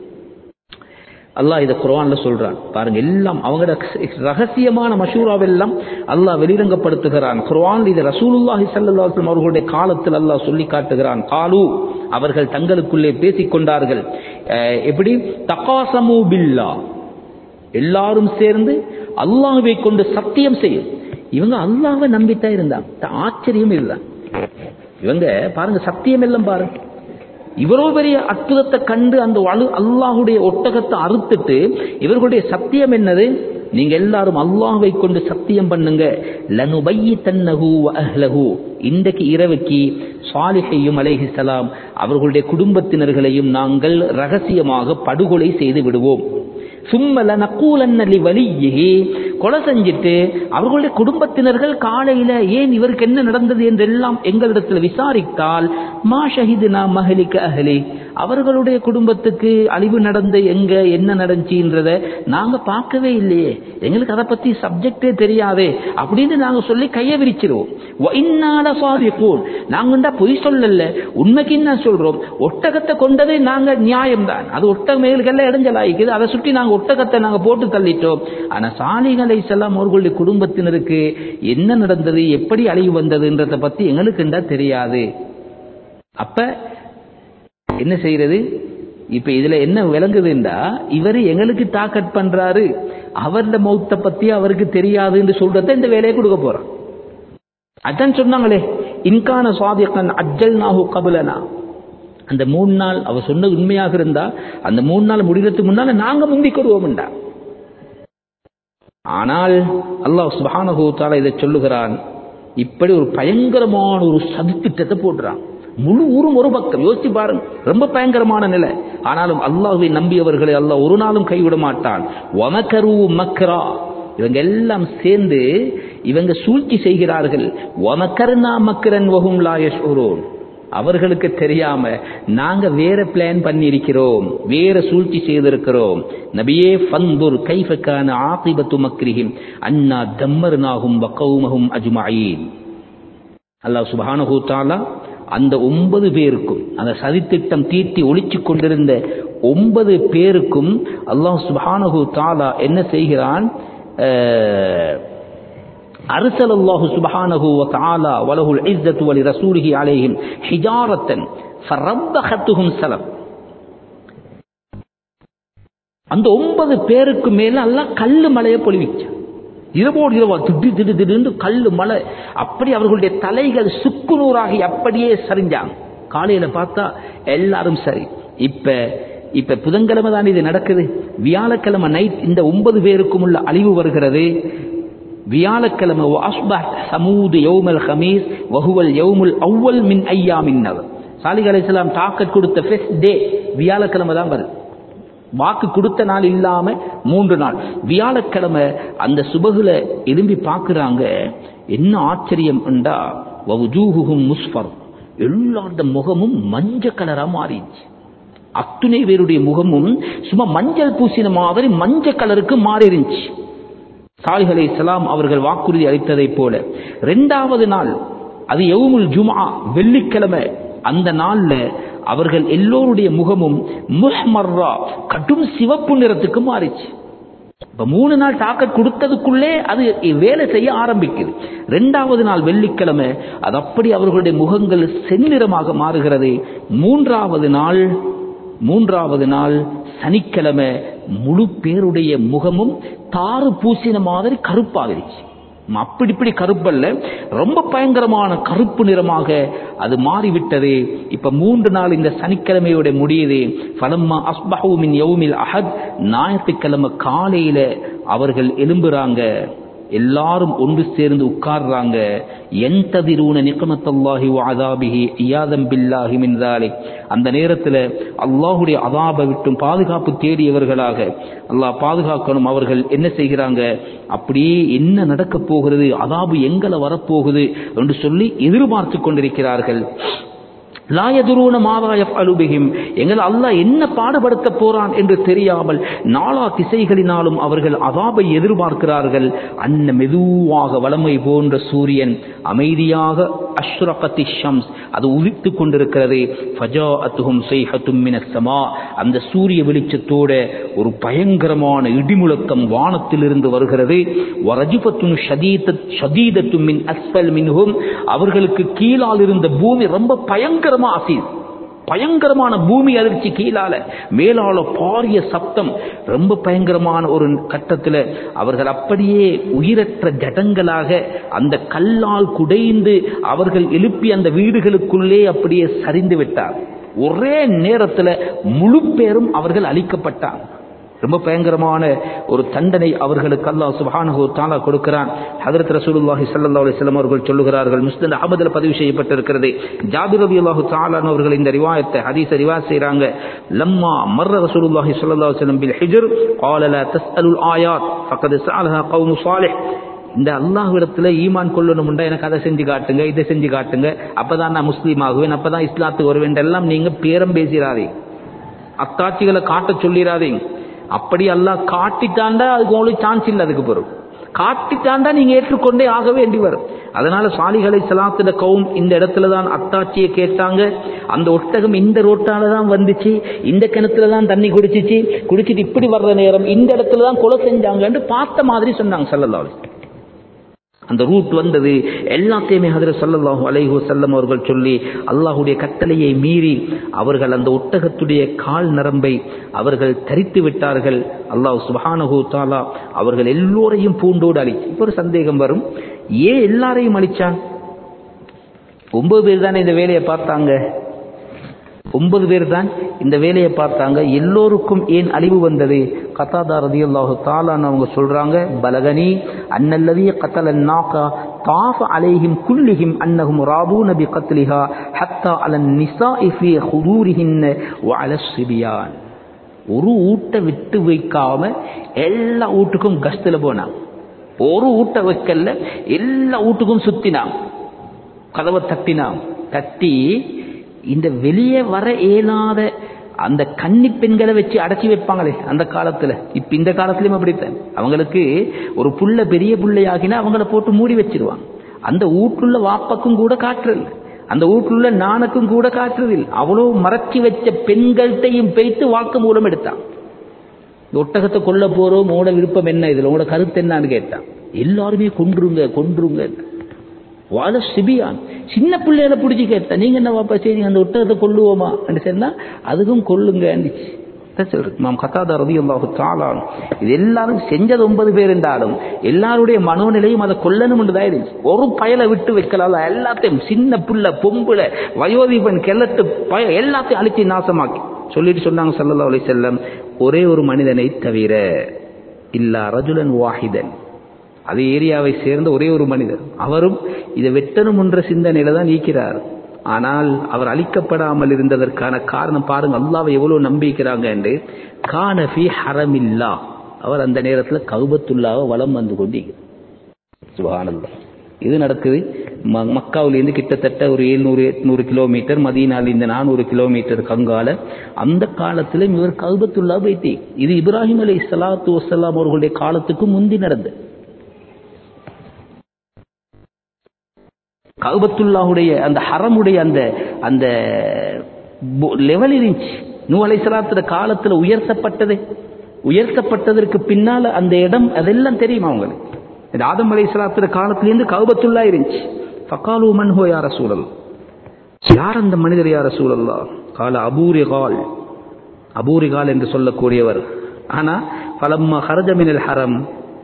அல்லாஹ் இதை குர்ஆன்ல சொல்றான் பாருங்க எல்லாம் அவங்களோட ரகசியமான மஷூராவெல்லாம் அல்லாஹ் வெளிரங்கப்படுத்துகிறான் குர்ஆன் இது ரசூலுல்லாஹி ஸல்லல்லாஹு அலைஹி வஸல்லம் அவர்களுடைய காலத்தில் அல்லாஹ் சொல்லி காட்டுகிறான் காலு அவர்கள் தங்களுக்குள்ளே பேசிக் கொண்டார்கள் அஹ், எப்படி தகாசமு பில்லா எல்லாரும் சேர்ந்து அல்லாஹ்வை கொண்டு சத்தியம் செய்யும் இவங்க அல்லாஹ்வை நம்பித்தான் இருந்தாங்க ஆச்சரியம் இருந்தான் இவங்க பாருங்க சத்தியம் எல்லாம் பாருங்க இவ்வளவு பெரிய அற்புதத்தை கண்டு அந்த அழு அல்லாஹுடைய ஒட்டகத்தை அறுத்துட்டு இவர்களுடைய சத்தியம் என்னது நீங்க எல்லாரும் அல்லாஹ்வை கொண்டு சத்தியம் பண்ணுங்க லனுபையி தன்னஹு அஹ்லஹு இன்றைக்கு இரவுக்கு சாலிஹையும் அலைஹிஸ்ஸலாம் அவர்களுடைய குடும்பத்தினர்களையும் நாங்கள் ரகசியமாக படுகொலை செய்து விடுவோம் சும்மல நக்கூலன்னலி வலியே கொலை செஞ்சுட்டு அவர்களுடைய குடும்பத்தினர்கள் காலையில ஏன் இவருக்கு என்ன நடந்தது என்றெல்லாம் எங்களிடத்தில் விசாரித்தால் மா ஷஹிதுனா மஹலிக்க அஹலி அவர்களுடைய குடும்பத்துக்கு அழிவு நடந்து எங்க என்ன நடந்துச்சுன்றத நாங்க பார்க்கவே இல்லையே எங்களுக்கு அதை பத்தி சப்ஜெக்டே தெரியாதே அப்படின்னு நாங்க சொல்லி கைய விரிச்சிருவோம் இன்னால சாதிப்போம் நாங்க பொய் சொல்லல உண்மைக்கு என்ன சொல்றோம் ஒட்டகத்தை கொண்டதே நாங்க நியாயம்தான் அது ஒட்டக மேல்கள்ல இடைஞ்சலாயிக்குது அதை சுற்றி நாங்க ஒட்டகத்தை நாங்க போட்டு தள்ளிட்டோம் ஆனா சாலிகளை செல்லாம் அவர்களுடைய குடும்பத்தினருக்கு என்ன நடந்தது எப்படி அழிவு வந்ததுன்றத பத்தி எங்களுக்கு தெரியாது அப்ப என்ன செய்யறது இப்ப இதுல என்ன விளங்குதுண்டா இவர் எங்களுக்கு டாக்கட் பண்றாரு அவருடைய மௌத்த பத்தி அவருக்கு தெரியாதுன்னு சொல்றத இந்த வேலையை கொடுக்க போறான் அதான் சொன்னாங்களே இன்கான சுவாதிகன் அஜல் நாகு கபலனா அந்த மூணு நாள் அவர் சொன்னது உண்மையாக இருந்தா அந்த மூணு நாள் முடிகிறதுக்கு முன்னால நாங்க முந்திக் கொள்வோம்டா ஆனால் அல்லாஹ் சுபானஹூ தாலா இதை சொல்லுகிறான் இப்படி ஒரு பயங்கரமான ஒரு சதித்திட்டத்தை போடுறான் முழு ஊரும் ஒரு பக்கம் யோசிச்சு பாருங்க ரொம்ப பயங்கரமான நிலை ஆனாலும் அல்லாஹ்வை நம்பியவர்களை அல்லாஹ் ஒரு நாளும் கைவிட மாட்டான் வமக்கரு மக்கரா இவங்க எல்லாம் சேர்ந்து இவங்க சூழ்ச்சி செய்கிறார்கள் வமக்கர்னா மக்கரன் வகும் லாயஷூரோன் அவர்களுக்கு தெரியாம நாங்க வேற பிளான் பண்ணி இருக்கிறோம் வேற சூழ்ச்சி செய்திருக்கிறோம் நபியே ஃபந்துர் கைஃபக்கான ஆகிபத்து மக்ரிஹிம் அன்னா தம்மர்னாகும் வக்கவுமகும் அஜ்மாயின் அல்லாஹ் சுப்ஹானஹு தஆலா அந்த ஒன்பது பேருக்கும் அந்த சதித்திட்டம் தீட்டி ஒளிச்சு கொண்டிருந்த ஒன்பது பேருக்கும் அல்லாஹ் சுப்ஹானஹு தஆலா என்ன செய்கிறான் أرسل الله سبحانه وتعالى وله العزة ولرسوله عليهم حجارة فربختهم سلف அந்த ஒன்பது பேருக்கு மேல எல்லாம் கல்லு மலையை பொழிவிச்சான் இரவோடு இரவா திடு திடு திடுன்னு கல்லு மலை அப்படி அவர்களுடைய தலைகள் சுக்குநூறாகி அப்படியே சரிஞ்சாங்க காலையில பார்த்தா எல்லாரும் சரி இப்ப இப்ப புதன்கிழமை தான் இது நடக்குது வியாழக்கிழமை நைட் இந்த ஒன்பது பேருக்கும் உள்ள அழிவு வருகிறது வியாழக்கிழமை சமூது யௌமல் ஹமீஸ் வகுவல் யௌமுல் அவ்வல் மின் ஐயா மின்னவர் சாலிக் அலைஹிஸ்ஸலாம் தாக்கத் கொடுத்த ஃபெஸ்ட் டே வியாழக்கிழமை தான் வருது வாக்கு கொடுத்த நாள் இல்லாம மூன்று நாள் வியாழக்கிழமை அந்த சுபகுல எழும்பி பார்க்கறாங்க என்ன ஆச்சரியம் என்றா வவுஜூஹுகும் முஸ்ஃபர் எல்லாருடைய முகமும் மஞ்ச கலரா மாறிடுச்சு அத்துணை பேருடைய முகமும் சும்மா மஞ்சள் பூசின மாதிரி மஞ்ச கலருக்கு மாறி இருந்துச்சு சாலிஹலை சலாம் அவர்கள் வாக்குறுதி அளித்ததைப் போல இரண்டாவது நாள் அது யவுமுல் ஜுமா வெள்ளிக்கிழமை அந்த நாள்ல அவர்கள் எல்லோருடைய முகமும் முஹ்மர்ரா கடும் சிவப்பு நிறத்துக்கு மாறிச்சு இப்ப மூணு நாள் தாக்கத் கொடுத்ததுக்குள்ளே அது வேலை செய்ய ஆரம்பிக்குது ரெண்டாவது நாள் வெள்ளிக்கிழமை அது அப்படி அவர்களுடைய முகங்கள் செந்நிறமாக மாறுகிறது மூன்றாவது நாள் மூன்றாவது நாள் சனிக்கிழமை முழு பேருடைய முகமும் தாறு பூசின மாதிரி கருப்பாகிருச்சு அப்படி இப்படி கருப்பல்ல ரொம்ப பயங்கரமான கருப்பு நிறமாக அது மாறிவிட்டது இப்ப மூன்று நாள் இந்த சனிக்கிழமையோட முடியுது ஃபலம்மா அஸ்பஹு மின் யௌமில் அஹத் ஞாயிற்றுக்கிழமை காலையில அவர்கள் எழும்புறாங்க எல்லாரும் ஒன்று சேர்ந்து உட்கார்றாங்க எந்ததிரூன நிகமத்தல்லாஹி அதாபிஹி இயாதம் பில்லாஹி மின் தாலிக் அந்த நேரத்தில் அல்லாஹுடைய அதாபை விட்டும் பாதுகாப்பு தேடியவர்களாக அல்லாஹ் பாதுகாக்கணும் அவர்கள் என்ன செய்கிறாங்க அப்படியே என்ன நடக்க போகிறது அதாபு எங்களை வரப்போகுது என்று சொல்லி எதிர்பார்த்து கொண்டிருக்கிறார்கள் லாயதுரூன மாதாயப் அலுபிகிம் எங்கள் அல்லாஹ் என்ன பாடுபடுத்த போறான் என்று தெரியாமல் நாலா திசைகளினாலும் அவர்கள் அதாபை எதிர்பார்க்கிறார்கள் அன்ன மெதுவாக வளமை போன்ற சூரியன் அமைதியாக அஷ்ரகத்தி ஷம்ஸ் அது உதித்து கொண்டிருக்கிறது ஃபஜா அத்துகும் செய்ஹத்தும் மினஸ்ஸமா அந்த சூரிய வெளிச்சத்தோட ஒரு பயங்கரமான இடிமுழக்கம் வானத்திலிருந்து வருகிறது வரஜிபத்தும் ஷதீதத்தும் மின் அஸ்பல் மின்ஹும் அவர்களுக்கு கீழால் இருந்த பூமி ரொம்ப பயங்கரமா அசீஸ் பயங்கரமான பூமி அதிர்ச்சி கீழால மேலால பாரிய சப்தம் ரொம்ப பயங்கரமான ஒரு கட்டத்தில் அவர்கள் அப்படியே உயிரற்ற ஜடங்களாக அந்த கல்லால் குடைந்து அவர்கள் எழுப்பி அந்த வீடுகளுக்குள்ளே அப்படியே சரிந்து விட்டார் ஒரே நேரத்தில் முழு பேரும் அவர்கள் அழிக்கப்பட்டார் ரொம்ப பயங்கரமான ஒரு தண்டனை அவர்களுக்கு அல்லாஹ் சுப்ஹானஹு தஆலா கொடுக்கிறான் ஹஜரத் ரசூலுல்லாஹி ஸல்லல்லாஹு அலைஹி வஸல்லம் அவர்கள் சொல்லுகிறார்கள் முஸ்லிம் அஹமதுல பதிவு செய்யப்பட்டிருக்கிறது ஜாபிர் ரலியல்லாஹு தஆலா அவர்கள் இந்த ரிவாயத்தை ஹதீஸை ரிவாயத் செய்றாங்க லம்மா மர்ர ரசூலுல்லாஹி ஸல்லல்லாஹு அலைஹி வஸல்லம் பில் ஹிஜ்ர் قال لا تسالوا الايات فقد سالها قوم صالح இந்த அல்லாஹ்விடத்துல ஈமான் கொள்ளணும்டா எனக்கு அதை செஞ்சு காட்டுங்க இதை செஞ்சு காட்டுங்க அப்பதான் நான் முஸ்லீம் ஆகுவேன் அப்பதான் இஸ்லாத்துக்கு வருவேன் எல்லாம் நீங்க பேரம் பேசிடாதீங்க அத்தாட்சிகளை காட்ட சொல்லிடாதீங்க அப்படி அல்லாஹ் காட்டிட்டாண்டா அதுக்கு உங்களுக்கு சான்ஸ் இல்லை அதுக்கு பிறகு காட்டிட்டாண்டா நீங்க ஏற்றுக்கொண்டே ஆக வேண்டி வரும் அதனால சாலிகளை சலாத்துல கவும் இந்த இடத்துல தான் அத்தாட்சியை கேட்டாங்க அந்த ஒட்டகம் இந்த ரோட்டால தான் வந்துச்சு இந்த கிணத்துல தான் தண்ணி குடிச்சிச்சு குடிச்சிட்டு இப்படி வர்ற நேரம் இந்த இடத்துல தான் கொலை செஞ்சாங்கன்னு பார்த்த மாதிரி சொன்னாங்க சல்லல்லாஹு அந்த ரூட் வந்தது எல்லாத்தையுமே ஹதரத் ஸல்லல்லாஹு அலைஹி வஸல்லம் அவர்கள் சொல்லி அல்லாஹ்வுடைய கட்டளையை மீறி அவர்கள் அந்த ஒட்டகத்துடைய கால் நரம்பை அவர்கள் தரித்து விட்டார்கள் அல்லாஹ் சுப்ஹானஹு தஆலா அவர்கள் எல்லோரையும் பூண்டோடு அழிச்சு இப்போ ஒரு சந்தேகம் வரும் ஏன் எல்லாரையும் அழிச்சான் ஒன்பது பேர் தானே இந்த வேலையை பார்த்தாங்க ஒன்பது பேர் தான் இந்த வேலையை பார்த்தாங்க எல்லோருக்கும் ஏன் அழிவு வந்தது கத்தாதா ரதியல்லாஹு தாலான்னு அவங்க சொல்றாங்க பலகனி அன்னல்லதி கத்தல நாக்கா தாஃப அலைஹிம் குல்லிஹிம் அன்னஹும் ராபூன பி கத்லிஹா ஹத்தா அலன் நிசாஇ ஃபீ ஹுதூரிஹின் வ அல சிபியான் ஒரு ஊட்ட விட்டு வைக்காம எல்லா வீட்டுக்கும் கஸ்துல போனாங்க ஒரு ஊட்ட வைக்கல எல்லா வீட்டுக்கும் சுத்தினான் கதவை தட்டினான் தட்டி இந்த வெளியே வர இயலாத அந்த கன்னி பெண்களை வச்சு அடைச்சி வைப்பாங்களே அந்த காலத்துல இப்ப இந்த காலத்திலயும் அப்படித்தான் அவங்களுக்கு ஒரு புள்ள பெரிய புள்ளையாகினா அவங்கள போட்டு மூடி வச்சிருவாங்க அந்த வீட்டுள்ள வாப்பக்கும் கூட காட்டுறது அந்த வீட்டுள்ள நானுக்கும் கூட காட்டுறதில்லை அவ்வளோ மறைச்சி வச்ச பெண்கள்கிட்டையும் பேய்த்து வாக்கு மூலம் எடுத்தான் இந்த ஒட்டகத்தை கொல்ல போறோம் உங்களோட விருப்பம் என்ன இதுல உங்களோட கருத்து என்னன்னு கேட்டான் எல்லாருமே கொன்றுங்க கொன்றுங்க வாழ சிபியான் சின்ன பிள்ளைகளை பிடிச்சி கேட்டேன் நீங்க என்ன வாப்பா சரி அந்த ஒட்டகத்தை கொல்லுவோமா சொன்னா அதுக்கும் கொல்லுங்க மாம் கத்தாதா ரவி அல்லாஹு தாளான் இது எல்லாரும் செஞ்சது ஒன்பது பேர் என்றாலும் எல்லாருடைய மனோநிலையும் அதை கொல்லணும் தான் இருந்துச்சு ஒரு பயலை விட்டு வைக்கலாம் எல்லாத்தையும் சின்ன புள்ள பொம்புல வயோதிபன் கிழட்டு பய எல்லாத்தையும் அழிச்சு நாசமாக்கி சொல்லிட்டு சொன்னாங்க சல்லல்லா அலி செல்லம் ஒரே ஒரு மனிதனை தவிர இல்லா ரஜுலன் வாஹிதன் அதே ஏரியாவை சேர்ந்த ஒரே ஒரு மனிதர் அவரும் இதை வெட்டணும் என்ற சிந்தனையில தான் நீக்கிறார் ஆனால் அவர் அழிக்கப்படாமல் இருந்ததற்கான காரணம் பாருங்க அல்லாவை எவ்வளவு நம்பிக்கிறாங்க என்று கானபி ஹரமில்லா அவர் அந்த நேரத்தில் கௌபத்துல்லாவை வளம் வந்து கொண்டீங்க சுபானல்லா இது நடக்குது மக்காவிலேருந்து கிட்டத்தட்ட ஒரு எழுநூறு எட்நூறு கிலோமீட்டர் மதியனால் இந்த நானூறு கிலோமீட்டர் கங்கால அந்த காலத்திலும் இவர் கௌபத்துல்லா போயிட்டே இது இப்ராஹிம் அலி சலாத்து வசலாம் அவர்களுடைய காலத்துக்கு முந்தி நடந்தது கௌபத்துல்லாவுடைய அந்த ஹரமுடைய அந்த அந்த லெவல் இருந்துச்சு நூ அலைசலாத்துற காலத்துல உயர்த்தப்பட்டது உயர்த்தப்பட்டதற்கு பின்னால அந்த இடம் அதெல்லாம் தெரியுமா அவங்களுக்கு ஆதம் அலைசலாத்துற காலத்திலேருந்து கௌபத்துல்லா இருந்துச்சு ஃபகாலு மன்ஹோ யார சூழல் யார் அந்த மனிதர் யார சூழல்லா கால அபூரிகால் அபூரிகால் என்று சொல்லக்கூடியவர் ஆனா பலம்மா ஹரஜமினல் ஹரம்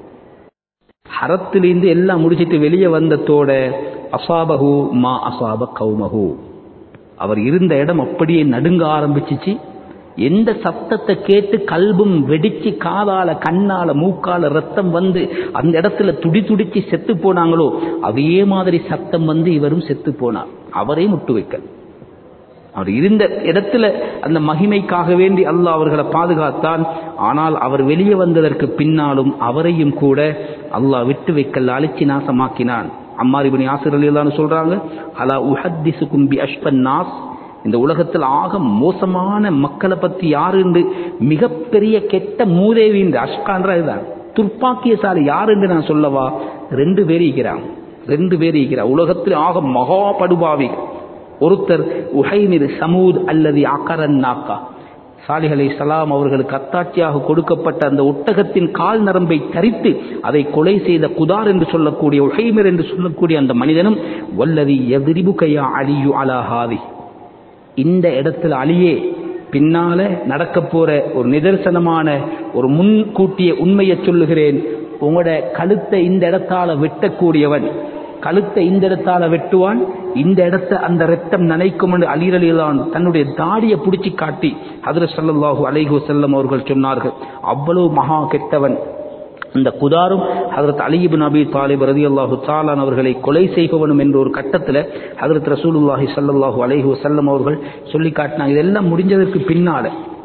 ஹரத்திலிருந்து எல்லாம் முடிச்சிட்டு வெளியே வந்ததோட அசாபகு மா அசாப கௌமகு அவர் இருந்த இடம் அப்படியே நடுங்க ஆரம்பிச்சிச்சு எந்த சத்தத்தை கேட்டு கல்பும் வெடிச்சு காதால கண்ணால மூக்கால ரத்தம் வந்து அந்த இடத்துல துடி துடிச்சு செத்து போனாங்களோ அதே மாதிரி சத்தம் வந்து இவரும் செத்து போனார் அவரையும் முட்டு வைக்கல் அவர் இருந்த இடத்துல அந்த மகிமைக்காக வேண்டி அல்லாஹ் அவர்களை பாதுகாத்தான் ஆனால் அவர் வெளியே வந்ததற்கு பின்னாலும் அவரையும் கூட அல்லாஹ் விட்டு வைக்கல் அழிச்சு நாசமாக்கினான் அம்மார் இபின் யாசிர் அலிலான்னு சொல்றாங்க அலா உஹத்திசுக்கும் பி அஷ்பன் நாஸ் இந்த உலகத்தில் ஆக மோசமான மக்களை பத்தி யாரு என்று மிகப்பெரிய கெட்ட மூதேவி இந்த அஷ்கான்ற இதுதான் துர்ப்பாக்கியசாலி யார் என்று நான் சொல்லவா ரெண்டு பேர் இருக்கிறான் ரெண்டு பேர் இருக்கிறார் உலகத்தில் ஆக மகா படுபாவி ஒருத்தர் உஹைமிர் சமூத் அல்லது அக்கரன் நாக்கா சாலிஹ் அலை சலாம் அவர்களுக்கு அத்தாட்சியாக கொடுக்கப்பட்ட அந்த ஒட்டகத்தின் கால் நரம்பை தரித்து அதை கொலை செய்த குதார் என்று சொல்லக்கூடிய உஹைமிர் என்று சொல்லக்கூடிய அந்த மனிதனும் வல்லதி எதிரிபுகையா அலியு அலாஹாதி இந்த இடத்துல அலியே பின்னால நடக்க போற ஒரு நிதர்சனமான ஒரு முன்கூட்டிய உண்மையை சொல்லுகிறேன் உங்களோட கழுத்தை இந்த இடத்தால வெட்டக்கூடியவன் கழுத்தை இந்த இடத்தால வெட்டுவான் இந்த இடத்த அந்த ரத்தம் நனைக்கும் என்று அலிரலிலான் தன்னுடைய தாடியை பிடிச்சி காட்டி ஹதரத் ஸல்லல்லாஹு அலைஹி வஸல்லம் அவர்கள் சொன்னார்கள் அவ்வளவு மகா கெட்டவன் இந்த குதாரும் ஹதரத் அலிபின் அபி தாலிப் ரதி அல்லாஹு தாலான் அவர்களை கொலை செய்பவனும் என்ற ஒரு கட்டத்தில் ஹதரத் ரசூலுல்லாஹி ஸல்லல்லாஹு அலைஹி வஸல்லம் அவர்கள் சொல்லி காட்டினாங்க இதெல்லாம் முடிஞ்சதற்கு பின்னால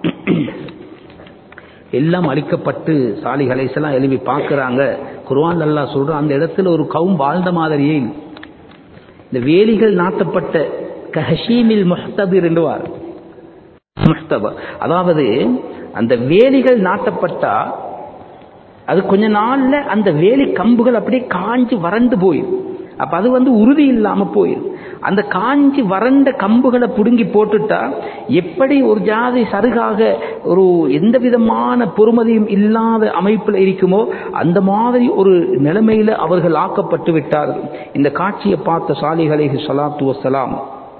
எல்லாம் அழிக்கப்பட்டு சாலிஹ் அலைஹிஸ்ஸலாம் எழுப்பி பார்க்கறாங்க குர்ஆன் அல்லாஹ் சொல்றான் அந்த இடத்துல ஒரு கவும் வாழ்ந்த மாதிரியே இல்லை இந்த வேலிகள் நாட்டப்பட்ட கஹஷீமில் முஹ்தபிர் என்றுவார் முஹ்தபா அதாவது அந்த வேலிகள் நாட்டப்பட்டா அது கொஞ்ச நாள்ல அந்த வேலி கம்புகள் அப்படியே காஞ்சு வறண்டு போயிடும் அப்ப அது வந்து உறுதி இல்லாம போயிடும் அந்த காஞ்சி வறண்ட கம்புகளை புடுங்கி போட்டுட்டா எப்படி ஒரு ஜாதி சருகாக ஒரு எந்த விதமான பொறுமதியும் இல்லாத அமைப்பில் இருக்குமோ அந்த மாதிரி ஒரு நிலைமையில அவர்கள் ஆக்கப்பட்டு விட்டார்கள் இந்த காட்சியை பார்த்த சாலிகளை சலாத்து வசலாம்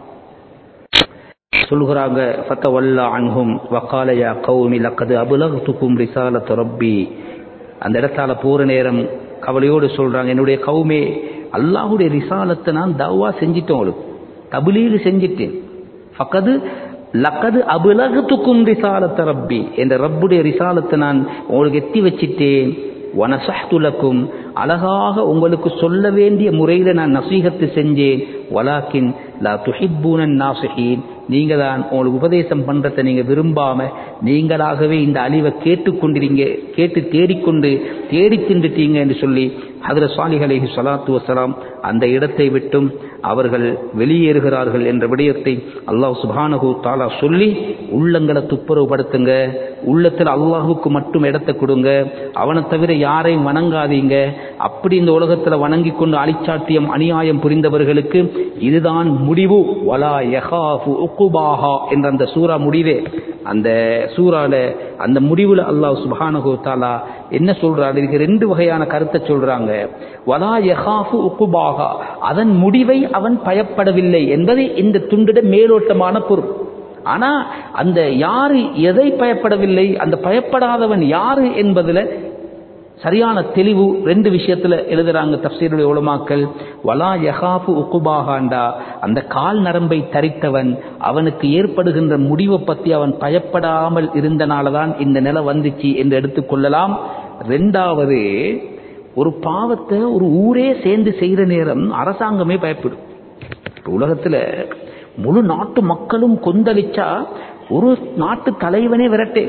சொல்கிறாங்க ஃபத்தவல்லா அன்ஹும் வக்காலயா கௌமி லக்கது அபுலகுத்துக்கும் ரிசாலத் ரப்பி அந்த இடத்தால போற நேரம் கவலையோடு சொல்றாங்க என்னுடைய கவுமே அல்லாஹுடைய ரிசாலத்தை நான் தவா செஞ்சிட்டேன் உங்களுக்கு தபிலீகு செஞ்சிட்டேன் ஃபக்கது லக்கது அபுலகுத்துக்கும் ரிசாலத்த ரப்பி என்ற ரப்புடைய ரிசாலத்தை நான் உங்களுக்கு எத்தி வச்சிட்டேன் வனசஹ்துலக்கும் அழகாக உங்களுக்கு சொல்ல வேண்டிய முறையில் நான் நசீகத்து செஞ்சேன் வலாக்கின் லா துஹிப்பூனன் நாசிஹீன் நீங்க தான் உங்களுக்கு உபதேசம் பண்றதை நீங்க விரும்பாம நீங்களாகவே இந்த அழிவை கேட்டுக்கொண்டிருங்க கேட்டு தேடிக்கொண்டு தேடி தின்றுட்டீங்க என்று சொல்லி ஹதர சாலிஹலை சலாத்து வசலாம் அந்த இடத்தை விட்டும் அவர்கள் வெளியேறுகிறார்கள் என்ற விடயத்தை அல்லாஹ் சுபானகு தாலா சொல்லி உள்ளங்களை துப்புரவுபடுத்துங்க உள்ளத்தில் அல்லாஹுக்கு மட்டும் இடத்தை கொடுங்க அவனை தவிர யாரையும் வணங்காதீங்க அப்படி இந்த உலகத்தில் வணங்கி கொண்டு அழிச்சாட்டியம் அநியாயம் புரிந்தவர்களுக்கு இதுதான் முடிவு வலா யஹாஃபு உக்குபாஹா என்ற அந்த சூரா முடிவே அந்த சூறால அந்த முடிவுல அல்லாஹ் சுபானகு தாலா என்ன சொல்றாரு இதுக்கு ரெண்டு வகையான கருத்தை சொல்றாங்க வலா யஹாஃபு உக்குபாஹா அதன் முடிவை அவன் பயப்படவில்லை என்பது இந்த துண்டிட மேலோட்டமான பொருள் ஆனா அந்த யாரு எதை பயப்படவில்லை அந்த பயப்படாதவன் யாரு என்பதுல சரியான தெளிவு ரெண்டு விஷயத்துல எழுதுறாங்க தப்சீருடைய உலமாக்கள் வலா யஹாஃபு உக்குபாகாண்டா அந்த கால் நரம்பை தரித்தவன் அவனுக்கு ஏற்படுகின்ற முடிவை பத்தி அவன் பயப்படாமல் இருந்தனாலதான் இந்த நிலை வந்துச்சு என்று எடுத்துக்கொள்ளலாம் ரெண்டாவது ஒரு பாவத்தை ஒரு ஊரே சேர்ந்து செய்யற நேரம் அரசாங்கமே பயப்படும் உலகத்துல முழு நாட்டு மக்களும் கொந்தளிச்சா ஒரு நாட்டு தலைவனே விரட்டே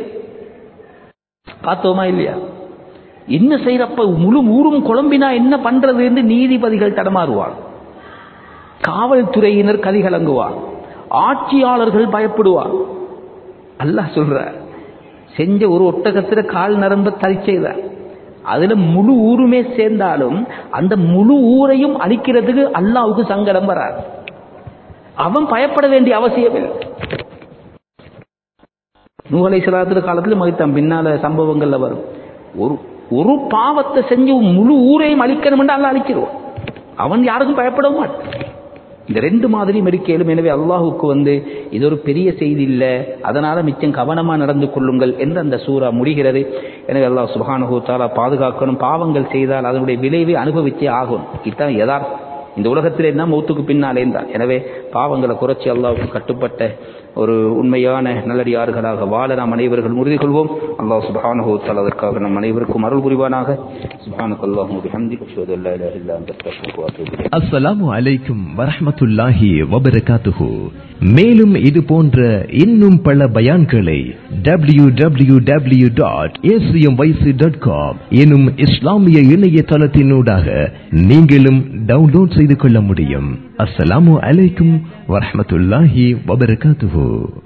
பார்த்தோமா இல்லையா என்ன செய்யறப்ப முழு ஊரும் குழம்பினா என்ன பண்றது என்று நீதிபதிகள் தடமாறுவார் காவல்துறையினர் கதிகலங்குவார் ஆட்சியாளர்கள் பயப்படுவார் அல்லாஹ் சொல்ற செஞ்ச ஒரு ஒட்டகத்துல கால் நரம்ப தரி செய்தார் அதுல முழு ஊருமே சேர்ந்தாலும் அந்த முழு ஊரையும் அழிக்கிறதுக்கு அல்லாவுக்கு சங்கடம் வராது அவன் பயப்பட வேண்டிய அவசியம் இல்லை நூகலை சிலாத்துல காலத்துல மதித்தான் பின்னால சம்பவங்கள்ல வரும் ஒரு ஒரு பாவத்தை செஞ்சு முழு ஊரையும் அழிக்கணும் என்று அல்ல அழிச்சிருவான் அவன் யாருக்கும் பயப்பட மாட்டான் இந்த ரெண்டு மாதிரியும் இருக்கலும் எனவே அல்லாஹுக்கு வந்து இது ஒரு பெரிய செய்தி இல்லை அதனால மிச்சம் கவனமா நடந்து கொள்ளுங்கள் என்று அந்த சூறா முடிகிறது எனவே அல்லாஹ் சுபானுகு தாலா பாதுகாக்கணும் பாவங்கள் செய்தால் அதனுடைய விளைவை அனுபவிச்சே ஆகும் இதுதான் யதார்த்தம் இந்த உலகத்தில் என்ன மௌத்துக்கு பின்னாலே தான் எனவே பாவங்களை குறைச்சி அல்லாவுக்கு கட்டுப்பட்ட ஒரு உண்மையான நல்லடியார்களாக வாழ நாம் அனைவர்கள் உறுதி கொள்வோம் அல்லாஹ் சுபானஹு தாலா அதற்காக நம் அனைவருக்கும் அருள் புரிவானாக சுபானுக்கு அல்லாஹு பிஹம்தி அஷ்ஹது அல்லா இலாஹ இல்லா அன்த அஸ்தக்ஃபிருக வ அத்தூபு இலைக் அஸ்ஸலாமு அலைக்கும் வரஹ்மத்துல்லாஹி வபரகாத்துஹு மேலும் இது போன்ற இன்னும் பல பயான்களை W W W dot dot com எனும் இஸ்லாமிய இணையதளத்தினூடாக நீங்களும் டவுன்லோட் செய்து கொள்ள முடியும் அஸ்ஸலாமு அலைக்கும் வரஹ்மத்துல்லாஹி வபரகாத்துஹு